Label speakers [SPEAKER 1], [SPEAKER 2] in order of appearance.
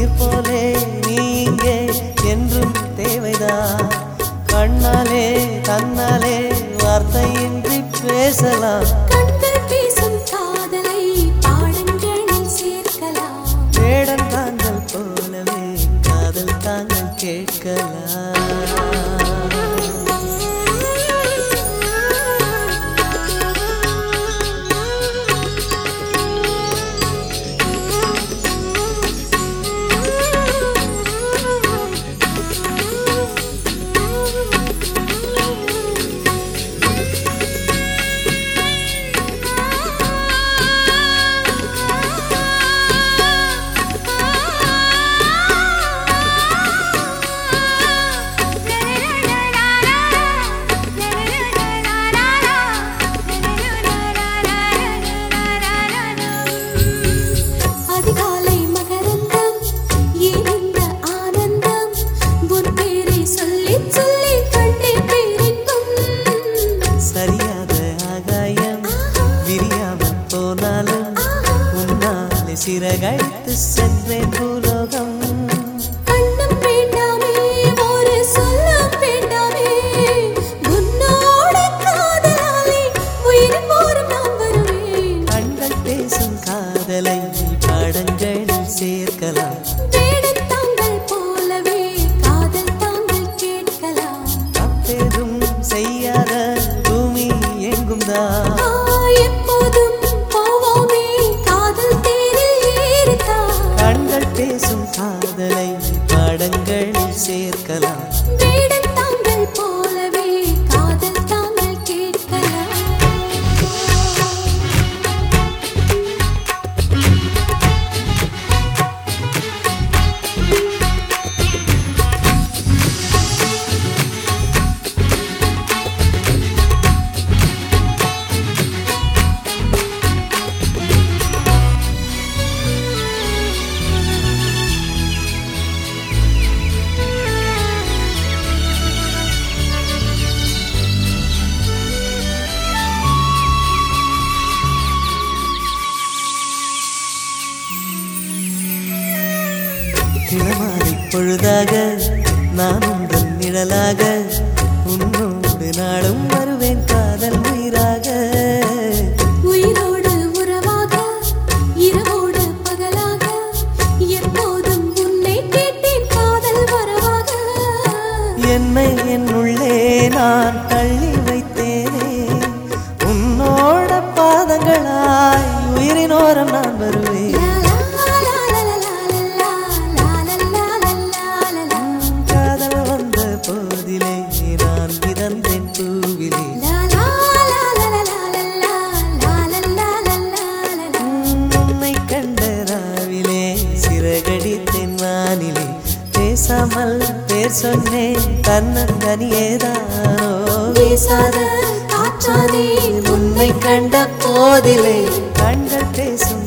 [SPEAKER 1] நீர் போலே நீ இங்கே என்றும் தேவைதான் கண்ணாலே தன்னாலே வார்த்தையின்றி பேசலாம்
[SPEAKER 2] கண்கள் பேசும் காதலை பாடங்களில் சேர்க்கலாம்
[SPEAKER 1] வேடம் தாங்கள் போலவே காதல் தாங்கள் கேட்கலாம்
[SPEAKER 2] அதிகாலை மகரந்தம் ஏன் இந்த ஆனந்தம் உன் பேரை சொல்லி சொல்லி கண்டே பேரின்பம்
[SPEAKER 1] சரியாத ஆகாயம் விரியாம போனாலும் உன்னாலே சிறகழித்து சென்றேன் பூலோகம்
[SPEAKER 2] கண்ணம் வேண்டாமே ஒரு சொல்லம் வேண்டாமே உன்னோட காதலாலே உயிர் போரும் நான் வருவேன்
[SPEAKER 1] கண்கள் பேசும் காதலை பாடங்களில் சேர்க்கலாம்
[SPEAKER 2] வேடம் தாங்கள் போலவே காதல் தாங்கள் கேட்கலாம்
[SPEAKER 1] அப்பேதும் செய்யாத பூமி எங்கும் தான்
[SPEAKER 2] ஆ, எப்போதும் போவோமே காதல் தேரில் ஏறித்தான்
[SPEAKER 1] கண்கள் பேசும் காதலை பாடங்களில் சேர்க்கலாம்
[SPEAKER 2] வேடம் தாங்கள் போலவே காதல் தாங்கள் கேட்கலாம்
[SPEAKER 1] இளமாலை பொழுதாக நான் உங்கள் நிழலாக உன்னோடு நாடும் வருவேன் காதல் உயிராக
[SPEAKER 2] உயிரோடு உறவாக இரவோடு பகலாக எப்போதும் உன்னை கேட்டேன் காதல் வரவாக
[SPEAKER 1] என்னை என்னுள்ளே நான் தள்ளி வைத்தேனே உன்னோட பாதங்களாய் உயிரினோரம் நான் வருவேன் காதல் வந்த போதிலே நான் இறந்தேன் பூவிலே உன்னை கண்ட ராவிலே சிறகடித்தேன் வானிலே பேசாமல் பேர் சொன்னேன் தன்னந்தனியேதானோ வீசாத காற்றானே உன்னை கண்ட போதிலே கண்கள் பேசும்